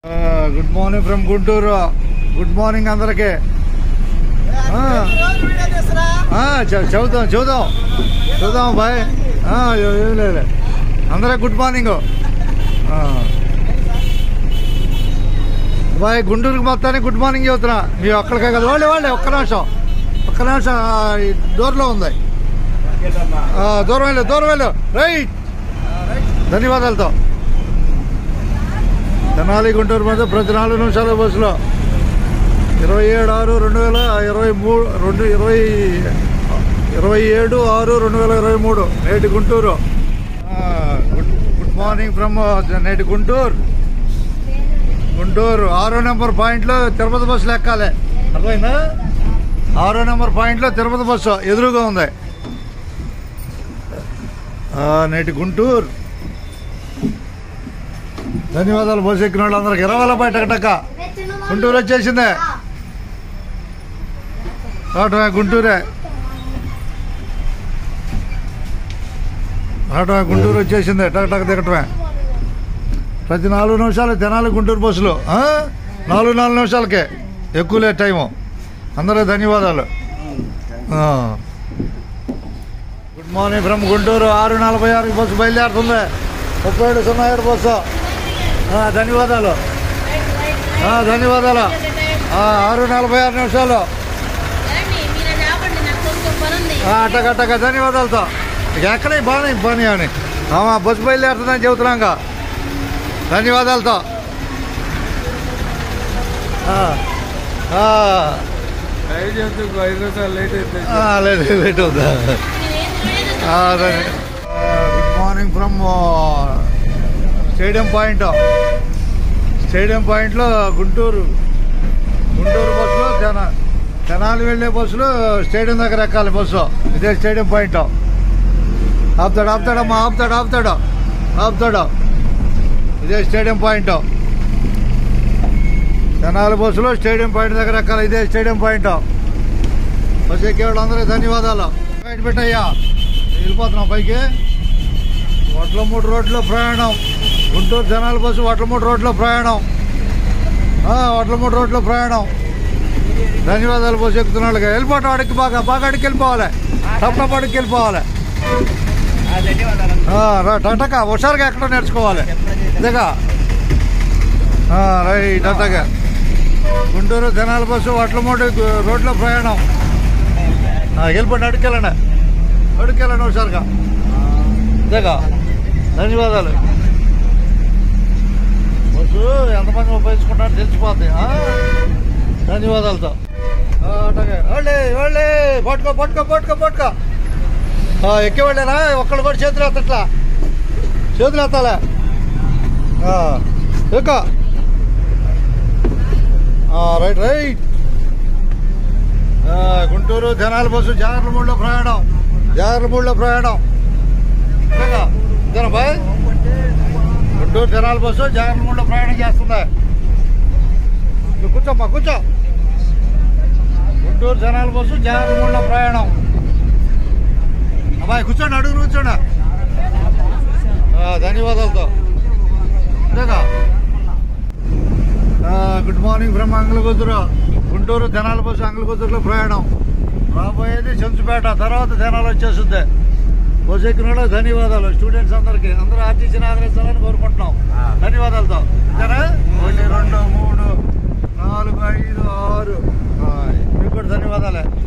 Good morning from Guntur good morning అందరికి ఆ. ఆ, చె- చెబుతాం చెబుదాం చెబుదాం బాయ్ ఆ, ఏ- ఏం లేదు అందరికి గుడ్ మార్నింగ్ ఆ. బాయ్ గుంటూరుకి మొత్తానికి గుడ్ మార్నింగ్ చెబుతున్నా మీ ఒక్కడికే కదా వాళ్ళే వాళ్ళే ఒక్క నిమిషం ఒక్క నిమిషం ఆ, ఈ డోర్లో ఉంది ఆ, దూరం వెళ్ళు దూరం వెళ్ళు రైట్ ధన్యవాదాలతో తెనాలి గుంటూరు మధ్య ప్రతి నాలుగు నిమిషాల బస్సులో ఇరవై ఏడు ఆరు రెండు వేల ఇరవై మూడు రెండు ఇరవై ఇరవై ఏడు ఆరు రెండు వేల ఇరవై మూడు నేటి గుంటూరు ఆ, గుడ్ గుడ్ మార్నింగ్ ఫ్రమ్ నేటి గుంటూరు గుంటూరు ఆరో నెంబర్ పాయింట్లో తిరుపతి బస్సులు ఎక్కాలి అర్థమైందా ఆరో నెంబర్ పాయింట్లో తిరుపతి బస్సు ఎదురుగా ఉంది ఆ, నేటి గుంటూరు ధన్యవాదాలు బస్సు ఎక్కిన వాళ్ళందరికి ఇరవై వేల బయట టక గుంటూరు వచ్చేసిందే రావటమే గుంటూరే రావటమే గుంటూరు వచ్చేసిందే టక్ టక్ దిగటమే ప్రతి నాలుగు నిమిషాలు తెనాలి గుంటూరు బస్సులు ఆ? నాలుగు నాలుగు నిమిషాలకే ఎక్కువ లేదు టైము అందరూ ధన్యవాదాలు ఆ. గుడ్ మార్నింగ్ ఫ్రమ్ గుంటూరు ఆరు నలభై ఆరు బస్సు బయలుదేరుతుంది ముప్పై ఏడు సున్నా ఏడు బస్సు ఆ, ధన్యవాదాలు ఆ, ధన్యవాదాలు ఆ, ఆరు నలభై ఆరు నిమిషాలు ఆ, అట్టక అట్టక ధన్యవాదాలతో ఇక ఎక్కడ బాగానే బాగానే అని ఆమా బస్సు బయలుదేరుతుందని చెబుతున్నాగా ధన్యవాదాలతో ఆ, ఆ, ఐదు ఎందుకు ఐదు నిమిషాలు లేట్ అయితే ఆ, లేదు లేట్ అవుతా ఆ, ధన్య- ఆ, good morning from stadium point stadium పాయింట్లో గుంటూరు గుంటూరు బస్సులో జన జనాలు వెళ్ళే బస్సులు స్టేడియం దగ్గర ఎక్కాలి బస్సు ఇదే స్టేడియం పాయింట్ ఆపుతాడు ఆపుతాడమ్మా ఆపుతాడు ఆపుతాడు ఆపుతాడు ఇదే స్టేడియం పాయింట్ జనాల బస్సులో స్టేడియం పాయింట్ దగ్గర ఎక్కాలి ఇదే స్టేడియం పాయింట్ బస్సు ఎక్కే వాళ్ళందరికీ ధన్యవాదాలు బయట పెట్టయ్యా వెళ్ళిపోతున్నాం పైకి వడ్లమూడు రోడ్లో ప్రయాణం గుంటూరు జనాల బస్సు వడ్లమూడు రోడ్లో ప్రయాణం ఆ, వడ్లమూడు రోడ్లో ప్రయాణం ధన్యవాదాలు బస్సు ఎక్కుతున్న వాళ్ళకి వెళ్ళిపోవటం అడిగి బాగా బాగా అడిగి వెళ్ళిపోవాలి టప్ టప్ అడిగి వెళ్ళిపోవాలి ఆ, రా టటక హుషారుగా ఎక్కడ నేర్చుకోవాలి ఇదిగా రైట్ అట్టగా గుంటూరు జనాల బస్సు వడ్లమూడి గు- రోడ్లో ప్రయాణం ఆ, వెళ్ళిపోండి అడుక్కెళ్ళండి అడుక్కెళ్ళండి హుషారుగా ఇదేగా ధన్యవాదాలు బస్సు ఎంతమంది ఉపయోగించుకుంటారో తెలిసిపోద్ది ఆ? ధన్యవాదాలతో ఆ, అట్టగే వాళ్ళే వాళ్ళే పట్టుకో పట్టుకో పట్టుకో పట్టుకో ఆ, ఎక్కేవాళ్ళేనా ఒక్కళ్ళు కూడా చేతులు ఎత్తట్లా చేతులు ఎత్తాలే ఆ, ఎక్కువ ఆ, రైట్ రైట్ ఆ, గుంటూరు జనాల బస్సు జాగర్లమూడిలో ప్రయాణం జాగర్లమూడిలో ప్రయాణం ఇదేగా ఇదేనా బాయ్ గుంటూరు జనాల బస్సు జాగర్లమూడిలో ప్రయాణం చేస్తుంది నువ్వు కూర్చోమ్మా కూర్చో గుంటూరు జనాల బస్సు జాగర్లమూడిలో ప్రయాణం అబ్బాయి కూర్చోండి అడుగు కూర్చోండి ఆ, ధన్యవాదాలతో ఇదేగా ఆ, good morning from Angalaguduru Guntur Tenali bus అంగలగుద్దురులో ప్రయాణం రాబోయేది చెంచుపేట తర్వాత తెనాలు వచ్చేస్తుంది బస్సు ఎక్కిన వాళ్ళకి ధన్యవాదాలు స్టూడెంట్స్ అందరికి అందరూ ఆర్టీసీని ఆదరించాలని కోరుకుంటున్నాం ధన్యవాదాలతో ఇదేనా? ఒకటి రెండు మూడు నాలుగు ఐదు ఆరు ఆ, మీకు కూడా ధన్యవాదాలే